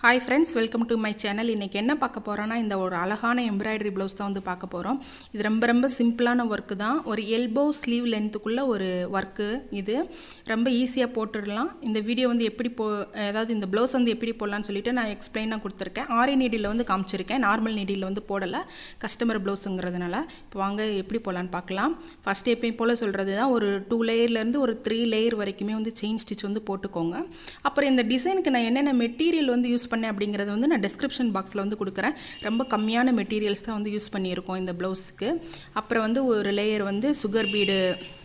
hi friends welcome to my channel இன்றைக்கி என்ன பார்க்க போகிறோன்னா இந்த ஒரு அழகான எம்ப்ராய்டரி ப்ளவுஸ் தான் வந்து பார்க்க போகிறோம் இது ரொம்ப ரொம்ப சிம்பிளான ஒர்க்கு தான் ஒரு எல்போ ஸ்லீவ் லென்த்துக்குள்ளே ஒரு ஒர்க்கு இது ரொம்ப ஈஸியாக போட்டுடலாம் இந்த வீடியோ வந்து எப்படி போ அதாவது இந்த ப்ளவுஸ் வந்து எப்படி போடலான்னு சொல்லிட்டு நான் எக்ஸ்பிளைனாக கொடுத்துருக்கேன் ஆரி நீடியில் வந்து காமிச்சிருக்கேன் நார்மல் நீடியில் வந்து போடலை கஸ்டமர் ப்ளவுஸுங்கிறதுனால இப்போ வாங்க எப்படி போடலான்னு பார்க்கலாம் ஃபஸ்ட் எப்பயும் போல் சொல்கிறது தான் ஒரு டூ லேயர்லேருந்து ஒரு த்ரீ லேயர் வரைக்குமே வந்து செயின் ஸ்டிச் வந்து போட்டுக்கோங்க அப்புறம் இந்த டிசைனுக்கு நான் என்னென்ன மெட்டீரியல் வந்து யூஸ் பண்ணேன் அப்படிங்கிறத வந்து நான் டிஸ்கிரிப்ஷன் பாக்ஸில் வந்து கொடுக்குறேன் ரொம்ப கம்மியான மெட்டீரியல்ஸ் தான் வந்து யூஸ் பண்ணியிருக்கோம் இந்த ப்ளவுஸுக்கு அப்புறம் வந்து ஒரு லேயர் வந்து சுகர் பீடு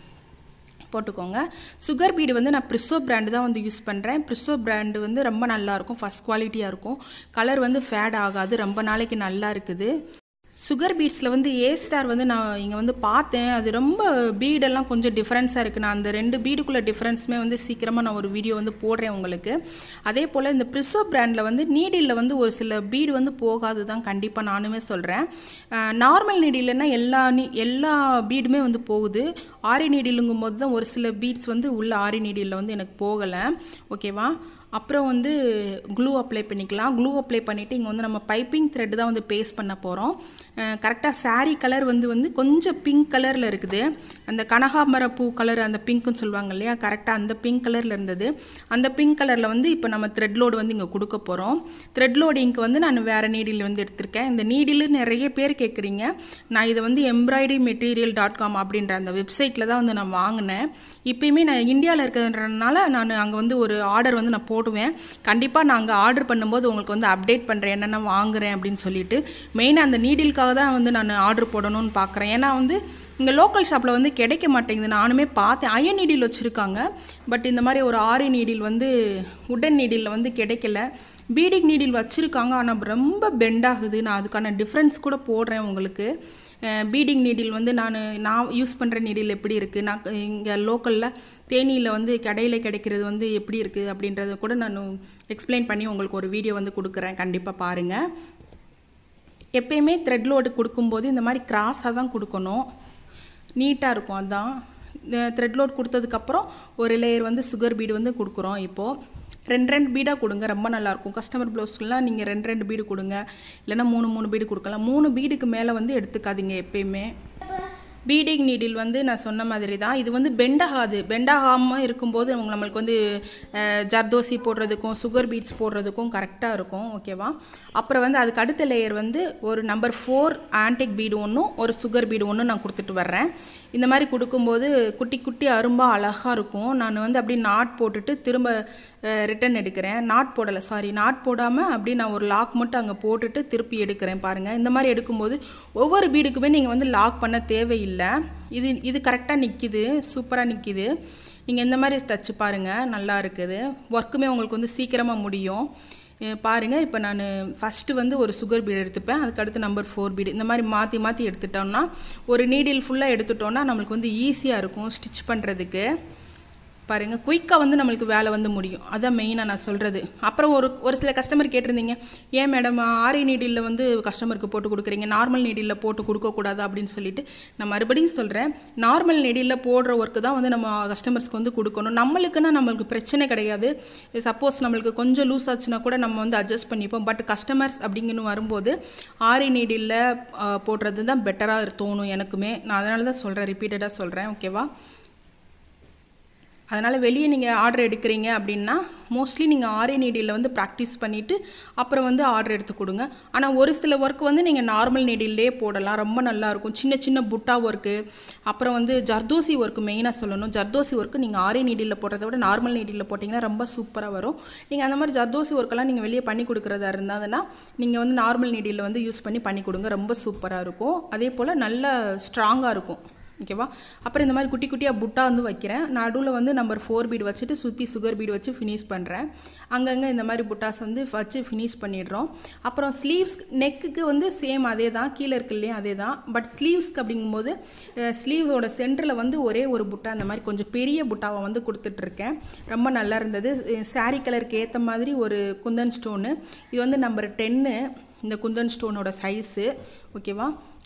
போட்டுக்கோங்க சுகர் பீடு வந்து நான் ப்ரிஸோ பிராண்டு தான் வந்து யூஸ் பண்ணுறேன் ப்ரிஸோ பிராண்டு வந்து ரொம்ப நல்லாயிருக்கும் ஃபஸ்ட் குவாலிட்டியாக இருக்கும் கலர் வந்து ஃபேட் ஆகாது ரொம்ப நாளைக்கு நல்லா இருக்குது சுகர் பீட்ஸில் வந்து ஏ ஸ்டார் வந்து நான் இங்கே வந்து பார்த்தேன் அது ரொம்ப பீடெல்லாம் கொஞ்சம் டிஃப்ரென்ஸாக இருக்குது நான் அந்த ரெண்டு பீடுக்குள்ளே டிஃப்ரென்ஸுமே வந்து சீக்கிரமாக நான் ஒரு வீடியோ வந்து போடுறேன் உங்களுக்கு அதே போல் இந்த ப்ரிஸோ பிராண்டில் வந்து நீடிலில் வந்து ஒரு சில பீடு வந்து போகாது தான் கண்டிப்பாக நானுமே சொல்கிறேன் நார்மல் நீடில்னா எல்லா நீ எல்லா பீடுமே வந்து போகுது ஆரி நீடிலுங்கும் போது தான் ஒரு சில பீட்ஸ் வந்து உள்ள ஆரி நீடிலில் வந்து எனக்கு போகலை ஓகேவா அப்புறம் வந்து க்ளூ அப்ளை பண்ணிக்கலாம் க்ளூ அப்ளை பண்ணிவிட்டு இங்கே வந்து நம்ம பைப்பிங் த்ரெட் தான் வந்து பேஸ்ட் பண்ண போகிறோம் கரெக்டாக சாரீ கலர் வந்து வந்து கொஞ்சம் பிங்க் கலரில் இருக்குது அந்த கனகாமர பூ கலர் அந்த பிங்க்குன்னு சொல்லுவாங்க இல்லையா கரெக்டாக அந்த பிங்க் கலரில் இருந்தது அந்த பிங்க் கலரில் வந்து இப்போ நம்ம த்ரெட் லோடு வந்து இங்கே கொடுக்க போகிறோம் த்ரெட் லோடிங்க்கு வந்து நான் வேறு நீடில் வந்து எடுத்திருக்கேன் இந்த நீடில் நிறைய பேர் கேட்குறீங்க நான் இதை வந்து எம்ப்ராய்டரி மெட்டீரியல் டாட் காம் அப்படின்ற அந்த வெப்சைட்டில் தான் வந்து நான் வாங்கினேன் இப்போயுமே நான் இந்தியாவில் இருக்கிறதுனால நான் அங்கே வந்து ஒரு ஆர்டர் வந்து நான் போடுவேன் கண்டிப்பாக நான் அங்கே ஆர்டர் பண்ணும்போது உங்களுக்கு வந்து அப்டேட் பண்ணுறேன் என்னென்ன வாங்குறேன் அப்படின்னு சொல்லிட்டு மெயினாக அந்த நீடிலுக்காக தான் வந்து நான் ஆர்டர் போடணும்னு பார்க்குறேன் ஏன்னா வந்து இங்கே லோக்கல் ஷாப்பில் வந்து கிடைக்க மாட்டேங்குது நானுமே பார்த்தேன் அயன் நீடில் வச்சுருக்காங்க பட் இந்த மாதிரி ஒரு ஆரி நீடில் வந்து உடன் நீடில் வந்து கிடைக்கல பீடிங் நீடில் வச்சுருக்காங்க ஆனால் ரொம்ப பெண்ட் ஆகுது நான் அதுக்கான டிஃப்ரென்ஸ் கூட போடுறேன் உங்களுக்கு பீடிங் நீடில் வந்து நான் நான் யூஸ் பண்ணுற நீடில் எப்படி இருக்குது நான் இங்கே லோக்கலில் தேனியில் வந்து கடையில் கிடைக்கிறது வந்து எப்படி இருக்குது அப்படின்றத கூட நான் எக்ஸ்பிளைன் பண்ணி உங்களுக்கு ஒரு வீடியோ வந்து கொடுக்குறேன் கண்டிப்பாக பாருங்கள் எப்பயுமே த்ரெட் லோடு கொடுக்கும்போது இந்த மாதிரி கிராஸாக தான் கொடுக்கணும் நீட்டாக இருக்கும் அதுதான் த்ரெட் லோட் கொடுத்ததுக்கப்புறம் ஒரு லேயர் வந்து சுகர் பீடு வந்து கொடுக்குறோம் இப்போது ரெண்டு ரெண்டு பீடாக கொடுங்க ரொம்ப நல்லாயிருக்கும் கஸ்டமர் ப்ளவுஸ்க்குலாம் நீங்கள் ரெண்டு ரெண்டு பீடு கொடுங்க இல்லைனா மூணு மூணு பீடு கொடுக்கலாம் மூணு பீடுக்கு மேலே வந்து எடுத்துக்காதீங்க எப்பயுமே பீடிங் நீடில் வந்து நான் சொன்ன மாதிரி தான் இது வந்து பெண்டாகாது பெண்டாகாமல் இருக்கும்போது நம்மளுக்கு வந்து ஜர்தோசி போடுறதுக்கும் சுகர் பீட்ஸ் போடுறதுக்கும் கரெக்டாக இருக்கும் ஓகேவா அப்புறம் வந்து அதுக்கு அடுத்த லேயர் வந்து ஒரு நம்பர் ஃபோர் ஆன்டிக் பீடு ஒன்றும் ஒரு சுகர் பீடு ஒன்றும் நான் கொடுத்துட்டு வர்றேன் இந்த மாதிரி கொடுக்கும்போது குட்டி குட்டி அரும்பாக அழகாக இருக்கும் நான் வந்து அப்படி நாட் போட்டுட்டு திரும்ப ரிட்டன் எடுக்கிறேன் நாட் போடலை சாரி நாட் போடாமல் அப்படி நான் ஒரு லாக் மட்டும் அங்கே போட்டுட்டு திருப்பி எடுக்கிறேன் பாருங்கள் இந்த மாதிரி எடுக்கும்போது ஒவ்வொரு பீடுக்குமே நீங்கள் வந்து லாக் பண்ண தேவையில்லை இது இது கரெக்டாக நிற்கிது சூப்பராக நிற்கிது நீங்கள் இந்த மாதிரி தச்சு பாருங்கள் நல்லா இருக்குது ஒர்க்குமே உங்களுக்கு வந்து சீக்கிரமாக முடியும் பாருங்கள் இப்போ நான் ஃபஸ்ட்டு வந்து ஒரு சுகர் பீடு எடுத்துப்பேன் அதுக்கடுத்து நம்பர் ஃபோர் பீடு இந்த மாதிரி மாற்றி மாற்றி எடுத்துட்டோம்னா ஒரு நீடில் ஃபுல்லாக எடுத்துட்டோம்னா நம்மளுக்கு வந்து ஈஸியாக இருக்கும் ஸ்டிச் பண்ணுறதுக்கு பாருங்கள் குயிக்காக வந்து நம்மளுக்கு வேலை வந்து முடியும் அதான் மெயினாக நான் சொல்கிறது அப்புறம் ஒரு ஒரு சில கஸ்டமர் கேட்டிருந்தீங்க ஏன் மேடம் ஆரி நீடிலில் வந்து கஸ்டமருக்கு போட்டு கொடுக்குறீங்க நார்மல் நீடிலில் போட்டு கொடுக்கக்கூடாது அப்படின்னு சொல்லிட்டு நான் மறுபடியும் சொல்கிறேன் நார்மல் நீடிலில் போடுற ஒர்க்கு தான் வந்து நம்ம கஸ்டமர்ஸ்க்கு வந்து கொடுக்கணும் நம்மளுக்குன்னா நம்மளுக்கு பிரச்சனை கிடையாது சப்போஸ் நம்மளுக்கு கொஞ்சம் லூஸ் ஆச்சுன்னா கூட நம்ம வந்து அட்ஜஸ்ட் பண்ணிப்போம் பட் கஸ்டமர்ஸ் அப்படிங்கன்னு வரும்போது ஆரி நீடிலில் போடுறது தான் பெட்டராக தோணும் எனக்குமே நான் அதனால தான் சொல்கிறேன் ரிப்பீட்டடாக சொல்கிறேன் ஓகேவா அதனால் வெளியே நீங்கள் ஆர்டர் எடுக்கிறீங்க அப்படின்னா மோஸ்ட்லி நீங்கள் ஆரி நீடியில் வந்து ப்ராக்டிஸ் பண்ணிவிட்டு அப்புறம் வந்து ஆர்டர் எடுத்து கொடுங்க ஆனால் ஒரு சில ஒர்க் வந்து நீங்கள் நார்மல் நீடிலே போடலாம் ரொம்ப நல்லாயிருக்கும் சின்ன சின்ன புட்டா ஒர்க்கு அப்புறம் வந்து ஜர்தோசி ஒர்க்கு மெயினாக சொல்லணும் ஜர்தோசி ஒர்க்கு நீங்கள் ஆரி நீடியில் போடுறத விட நார்மல் நீடியில் போட்டிங்கன்னா ரொம்ப சூப்பராக வரும் நீங்கள் அந்த மாதிரி ஜர்தோசி ஒர்க்கெல்லாம் நீங்கள் வெளியே பண்ணி கொடுக்குறதா இருந்ததுன்னா நீங்கள் வந்து நார்மல் நீடியில் வந்து யூஸ் பண்ணி பண்ணி கொடுங்க ரொம்ப சூப்பராக இருக்கும் அதே போல் நல்ல ஸ்ட்ராங்காக இருக்கும் ஓகேவா அப்புறம் இந்த மாதிரி குட்டி குட்டியாக புட்டா வந்து வைக்கிறேன் நடுவில் வந்து நம்பர் ஃபோர் பீடு வச்சுட்டு சுற்றி சுகர் பீடு வச்சு ஃபினிஷ் பண்ணுறேன் அங்கங்கே இந்த மாதிரி புட்டாஸ் வந்து வச்சு ஃபினிஷ் பண்ணிடுறோம் அப்புறம் ஸ்லீவ்ஸ் நெக்குக்கு வந்து சேம் அதே தான் கீழே இருக்கு இல்லையா அதே தான் பட் ஸ்லீவ்ஸ்க்கு அப்படிங்கும்போது ஸ்லீவோட சென்டரில் வந்து ஒரே ஒரு புட்டா அந்த மாதிரி கொஞ்சம் பெரிய புட்டாவை வந்து கொடுத்துட்ருக்கேன் ரொம்ப நல்லா இருந்தது சாரீ கலருக்கு ஏற்ற மாதிரி ஒரு குந்தன் ஸ்டோனு இது வந்து நம்பர் டென்னு இந்த குந்தன் ஸ்டோனோட சைஸு ஓகேவா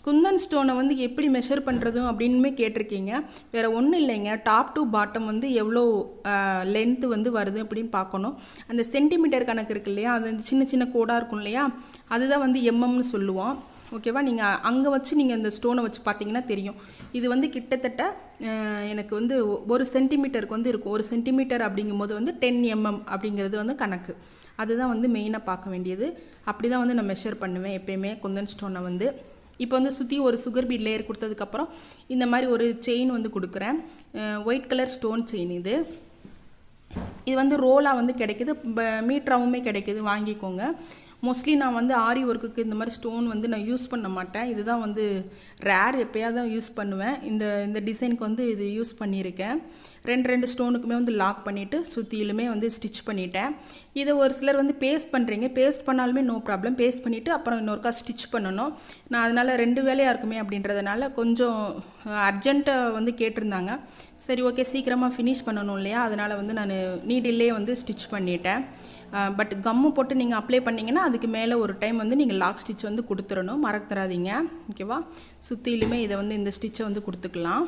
குந்தன் ஸ்டோனை வந்து எப்படி மெஷர் பண்ணுறதும் அப்படின்னுமே கேட்டிருக்கீங்க வேறு ஒன்றும் இல்லைங்க டாப் டு பாட்டம் வந்து எவ்வளோ லென்த்து வந்து வருது அப்படின்னு பார்க்கணும் அந்த சென்டிமீட்டர் கணக்கு இருக்கு இல்லையா அது வந்து சின்ன சின்ன கோடாக இருக்கும் இல்லையா அதுதான் வந்து எம்எம்னு சொல்லுவோம் ஓகேவா நீங்கள் அங்கே வச்சு நீங்கள் இந்த ஸ்டோனை வச்சு பார்த்தீங்கன்னா தெரியும் இது வந்து கிட்டத்தட்ட அஹ், எனக்கு வந்து ஒ- ஒரு சென்டிமீட்டருக்கு வந்து இருக்கும் ஒரு சென்டிமீட்டர் அப்படிங்கும்போது வந்து டென் எம்எம் அப்படிங்கிறது வந்து கணக்கு அதுதான் வந்து மெயினாக பார்க்க வேண்டியது அப்படி தான் வந்து நான் மெஷர் பண்ணுவேன் எப்பயுமே குந்தன் ஸ்டோனை வந்து இப்போ வந்து சுற்றி ஒரு சுகர் பீட் லேயர் கொடுத்ததுக்கப்புறம் இந்த மாதிரி ஒரு செயின் வந்து கொடுக்குறேன் ஒயிட் கலர் ஸ்டோன் செயின் இது இது வந்து ரோலாக வந்து கிடைக்குது மீட்டராகவுமே கிடைக்குது வாங்கிக்கோங்க மோஸ்ட்லி நான் வந்து ஆரி ஒர்க்குக்கு இந்த மாதிரி ஸ்டோன் வந்து நான் யூஸ் பண்ண மாட்டேன் இதுதான் வந்து ரேர் எப்போயாவது தான் யூஸ் பண்ணுவேன் இந்த இந்த டிசைனுக்கு வந்து இது யூஸ் பண்ணியிருக்கேன் ரெண்டு ரெண்டு ஸ்டோனுக்குமே வந்து லாக் பண்ணிவிட்டு சுற்றிலுமே வந்து ஸ்டிச் பண்ணிட்டேன் இதை ஒரு சிலர் வந்து பேஸ்ட் பண்ணுறீங்க பேஸ்ட் பண்ணாலுமே நோ ப்ராப்ளம் பேஸ்ட் பண்ணிவிட்டு அப்புறம் இன்னொருக்கா ஸ்டிச் பண்ணணும் நான் அதனால் ரெண்டு வேலையாக இருக்குமே அப்படின்றதுனால கொஞ்சம் அர்ஜென்ட்டாக வந்து கேட்டிருந்தாங்க சரி ஓகே சீக்கிரமாக ஃபினிஷ் பண்ணணும் இல்லையா அதனால் வந்து நான் நீடில்லே வந்து ஸ்டிச் பண்ணிட்டேன் பட் கம்மு போட்டு நீங்கள் அப்ளை பண்ணிங்கன்னா அதுக்கு மேலே ஒரு டைம் வந்து நீங்கள் லாக் ஸ்டிச் வந்து கொடுத்துடணும் மறந்துடாதீங்க ஓகேவா சுற்றிலுமே இதை வந்து இந்த ஸ்டிச்சை வந்து கொடுத்துக்கலாம்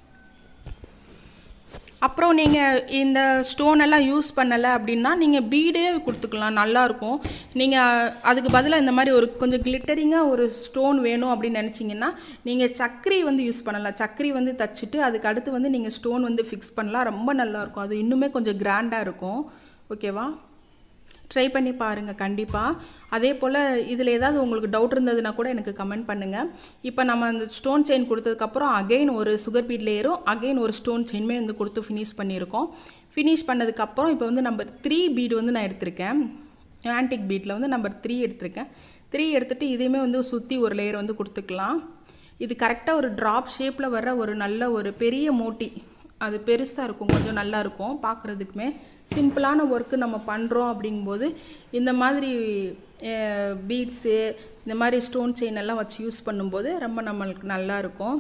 அப்புறம் நீங்கள் இந்த ஸ்டோன் எல்லாம் யூஸ் பண்ணலை அப்படின்னா நீங்கள் பீடே கொடுத்துக்கலாம் நல்லாயிருக்கும் நீங்கள் அதுக்கு பதிலாக இந்த மாதிரி ஒரு கொஞ்சம் கிளிட்டரிங்காக ஒரு ஸ்டோன் வேணும் அப்படின்னு நினச்சிங்கன்னா நீங்கள் சக்கரி வந்து யூஸ் பண்ணலாம் சக்கரி வந்து தச்சுட்டு அதுக்கு அடுத்து வந்து நீங்கள் ஸ்டோன் வந்து ஃபிக்ஸ் பண்ணலாம் ரொம்ப நல்லாயிருக்கும் அது இன்னுமே கொஞ்சம் கிராண்டாக இருக்கும் ஓகேவா ட்ரை பண்ணி பாருங்கள் கண்டிப்பாக அதே போல் இதில் ஏதாவது உங்களுக்கு டவுட் இருந்ததுன்னா கூட எனக்கு கமெண்ட் பண்ணுங்கள் இப்போ நம்ம அந்த ஸ்டோன் செயின் கொடுத்ததுக்கப்புறம் அகைன் ஒரு சுகர் பீட் லேயரும் அகைன் ஒரு ஸ்டோன் செயினுமே வந்து கொடுத்து ஃபினிஷ் பண்ணியிருக்கோம் ஃபினிஷ் பண்ணதுக்கப்புறம் இப்போ வந்து நம்பர் த்ரீ பீடு வந்து நான் எடுத்திருக்கேன் ஆன்டிக் பீட்டில் வந்து நம்பர் த்ரீ எடுத்திருக்கேன் த்ரீ எடுத்துகிட்டு இதையுமே வந்து சுற்றி ஒரு லேயர் வந்து கொடுத்துக்கலாம் இது கரெக்டாக ஒரு ட்ராப் ஷேப்பில் வர்ற ஒரு நல்ல ஒரு பெரிய மோட்டி அது பெருசாக இருக்கும் கொஞ்சம் நல்லா இருக்கும் பார்க்குறதுக்குமே சிம்பிளான ஒர்க்கு நம்ம பண்ணுறோம் அப்படிங்கும்போது இந்த மாதிரி பீட்ஸு இந்த மாதிரி ஸ்டோன் செயின் எல்லாம் வச்சு யூஸ் பண்ணும்போது ரொம்ப நம்மளுக்கு நல்லா இருக்கும்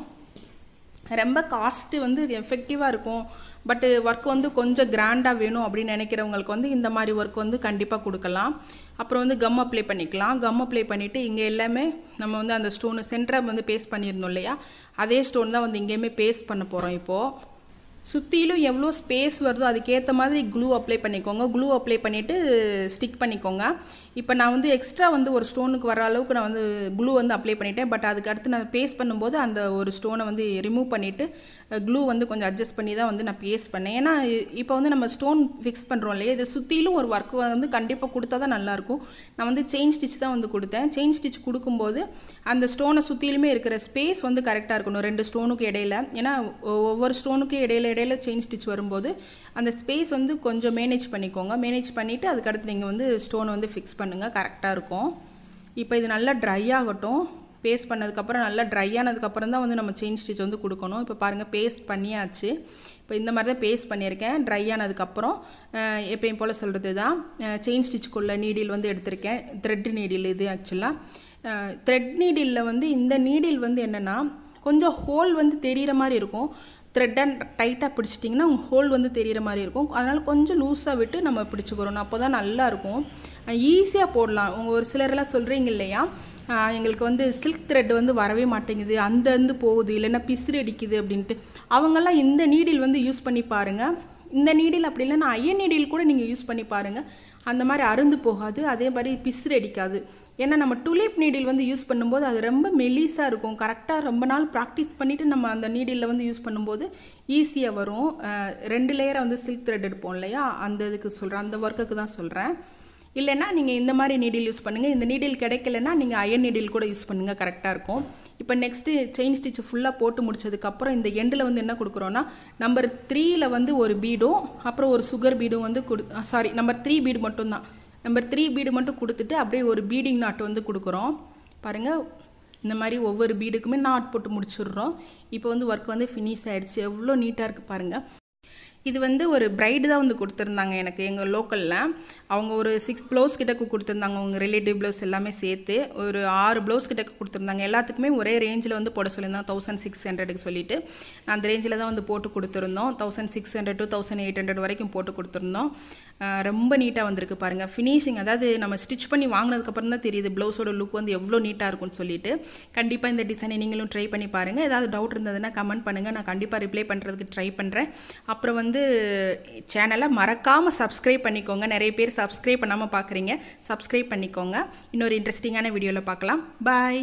ரொம்ப காஸ்ட்டு வந்து எஃபெக்டிவாக இருக்கும் பட்டு ஒர்க் வந்து கொஞ்சம் கிராண்டாக வேணும் அப்படின்னு நினைக்கிறவங்களுக்கு வந்து இந்த மாதிரி ஒர்க் வந்து கண்டிப்பாக கொடுக்கலாம் அப்புறம் வந்து கம் அப்ளை பண்ணிக்கலாம் கம் அப்ளை பண்ணிவிட்டு இங்கே எல்லாமே நம்ம வந்து அந்த ஸ்டோனு சென்டரை வந்து பேஸ்ட் பண்ணியிருந்தோம் இல்லையா அதே ஸ்டோன் தான் வந்து இங்கேயுமே பேஸ்ட் பண்ண போகிறோம் இப்போது சுற்றிலும் எவ்வளோ ஸ்பேஸ் வருதோ அதுக்கேற்ற மாதிரி க்ளூ அப்ளை பண்ணிக்கோங்க க்ளூ அப்ளை பண்ணிவிட்டு ஸ்டிக் பண்ணிக்கோங்க இப்போ நான் வந்து எக்ஸ்ட்ரா வந்து ஒரு ஸ்டோனுக்கு வர அளவுக்கு நான் வந்து க்ளூ வந்து அப்ளை பண்ணிட்டேன் பட் அதுக்கு அடுத்து நான் பேஸ்ட் பண்ணும்போது அந்த ஒரு ஸ்டோனை வந்து ரிமூவ் பண்ணிவிட்டு க்ளூ வந்து கொஞ்சம் அட்ஜஸ்ட் பண்ணி தான் வந்து நான் பேஸ்ட் பண்ணேன் ஏன்னா இப்போ வந்து நம்ம ஸ்டோன் ஃபிக்ஸ் பண்ணுறோம் இல்லையா இது சுற்றிலும் ஒரு ஒர்க் வந்து கண்டிப்பாக கொடுத்தா தான் நல்லாயிருக்கும் நான் வந்து செயின் ஸ்டிச் தான் வந்து கொடுத்தேன் செயின் ஸ்டிச் கொடுக்கும்போது அந்த ஸ்டோனை சுற்றிலுமே இருக்கிற ஸ்பேஸ் வந்து கரெக்டாக இருக்கணும் ரெண்டு ஸ்டோனுக்கு இடையில ஏன்னா ஒ- ஒவ்வொரு ஸ்டோனுக்கும் இடையில இடையில செயின் ஸ்டிச் வரும்போது அந்த ஸ்பேஸ் வந்து கொஞ்சம் மேனேஜ் பண்ணிக்கோங்க மேனேஜ் பண்ணிவிட்டு அதுக்கடுத்து நீங்கள் வந்து ஸ்டோனை வந்து ஃபிக்ஸ் பண்ணுங்கள் கரெக்டாக இருக்கும் இப்போ இது நல்லா ட்ரை ஆகட்டும் பேஸ்ட் பண்ணதுக்கப்புறம் நல்லா ட்ரை ஆனதுக்கப்புறம் தான் வந்து நம்ம செயின் ஸ்டிச் வந்து கொடுக்கணும் இப்போ பாருங்கள் பேஸ்ட் பண்ணியாச்சு இப்போ இந்த மாதிரி தான் பேஸ்ட் பண்ணியிருக்கேன் ட்ரை ஆனதுக்கப்புறம் அஹ், எப்பயும் போல் சொல்கிறது தான் செயின் ஸ்டிச்சுக்குள்ள நீடில் வந்து எடுத்திருக்கேன் த்ரெட் நீடில் இது ஆக்சுவலாக த்ரெட் நீடிலில் வந்து இந்த நீடில் வந்து என்னென்னா கொஞ்சம் ஹோல் வந்து தெரிகிற மாதிரி இருக்கும் த்ரெட்டை டைட்டாக பிடிச்சிட்டிங்கன்னா உங்கள் ஹோல் வந்து தெரிகிற மாதிரி இருக்கும் அதனால் கொஞ்சம் லூஸாக விட்டு நம்ம பிடிச்சிக்கிறோம் அப்போ தான் நல்லாயிருக்கும் ஈஸியாக போடலாம் உங்கள் ஒரு சிலரெல்லாம் சொல்கிறீங்க இல்லையா ஆஹ் எங்களுக்கு வந்து சில்க் த்ரெட் வந்து வரவே மாட்டேங்குது அந்த வந்து போகுது இல்லைன்னா பிசுறு அடிக்குது அப்படின்ட்டு அவங்கெல்லாம் இந்த நீடில் வந்து யூஸ் பண்ணி பாருங்கள் இந்த நீடில் அப்படி இல்லைன்னா ஐயன் நீடில் கூட நீங்கள் யூஸ் பண்ணி பாருங்கள் அந்த மாதிரி அருந்து போகாது அதே மாதிரி பிசுறு அடிக்காது ஏன்னா நம்ம டுலிப் நீடில் வந்து யூஸ் பண்ணும்போது அது ரொம்ப மெலிசாக இருக்கும் கரெக்டாக ரொம்ப நாள் ப்ராக்டிஸ் பண்ணிவிட்டு நம்ம அந்த நீடிலில் வந்து யூஸ் பண்ணும்போது ஈஸியாக வரும் அஹ் ரெண்டு லேயரை வந்து சில்க் த்ரெட் எடுப்போம் இல்லையா அந்த இதுக்கு சொல்கிறேன் அந்த ஒர்க்குக்கு தான் சொல்கிறேன் இல்லைன்னா நீங்கள் இந்த மாதிரி நீடில் யூஸ் பண்ணுங்கள் இந்த நீடில் கிடைக்கலன்னா நீங்கள் அயன் நீடில் கூட யூஸ் பண்ணுங்கள் கரெக்டாக இருக்கும் இப்போ நெக்ஸ்ட்டு செயின் ஸ்டிச் ஃபுல்லாக போட்டு முடிச்சதுக்கப்புறம் இந்த எண்டில் வந்து என்ன கொடுக்குறோன்னா நம்பர் த்ரீயில் வந்து ஒரு பீடும் அப்புறம் ஒரு சுகர் பீடும் வந்து கொடு சாரி நம்பர் த்ரீ பீடு மட்டும்தான் நம்பர் த்ரீ பீடு மட்டும் கொடுத்துட்டு அப்படியே ஒரு பீடிங் நாட் வந்து கொடுக்குறோம் பாருங்கள் இந்த மாதிரி ஒவ்வொரு பீடுக்குமே நாட் போட்டு முடிச்சிடுறோம் இப்போ வந்து ஒர்க் வந்து ஃபினிஷ் ஆயிடுச்சு எவ்வளோ நீட்டாக இருக்குது பாருங்கள் இது வந்து ஒரு பிரைடு தான் வந்து கொடுத்துருந்தாங்க எனக்கு எங்கள் லோக்கலில் அவங்க ஒரு சிக்ஸ் ப்ளவுஸ் கிட்டக்கு கொடுத்துருந்தாங்க அவங்க ரிலேட்டிவ் ப்ளவுஸ் எல்லாமே சேர்த்து ஒரு ஆறு ப்ளவுஸ் கிட்டக்கு கொடுத்துருந்தாங்க எல்லாத்துக்குமே ஒரே ரேஞ்சில் வந்து போட சொல்லியிருந்தாங்க தௌசண்ட் சிக்ஸ் ஹண்ட்ரடுக்கு சொல்லிட்டு நான் அந்த ரேஞ்சில் தான் வந்து போட்டு கொடுத்துருந்தோம் thousand six hundred two thousand eight hundred வரைக்கும் போட்டு கொடுத்துருந்தோம் ரொம்ப நீட்டாக வந்திருக்கு பாருங்கள் ஃபினிஷிங் அதாவது நம்ம ஸ்டிச் பண்ணி வாங்கினதுக்கப்புறம் தான் தெரியுது ப்ளவுஸோட லுக் வந்து எவ்வளோ நீட்டாக இருக்கும்னு சொல்லிட்டு கண்டிப்பாக இந்த டிசைனை நீங்களும் ட்ரை பண்ணி பாருங்கள் ஏதாவது டவுட் இருந்ததுன்னா கமெண்ட் பண்ணுங்கள் நான் கண்டிப்பாக ரிப்ளை பண்ணுறதுக்கு ட்ரை பண்ணுறேன் அப்புறம் வந்து சேனலை மறக்காமல் சப்ஸ்கிரைப் பண்ணிக்கோங்க நிறைய பேர் சப்ஸ்கிரைப் பண்ணாமல் பார்க்குறீங்க சப்ஸ்கிரைப் பண்ணிக்கோங்க இன்னொரு இன்ட்ரெஸ்டிங்கான வீடியோவில் பார்க்கலாம் பாய்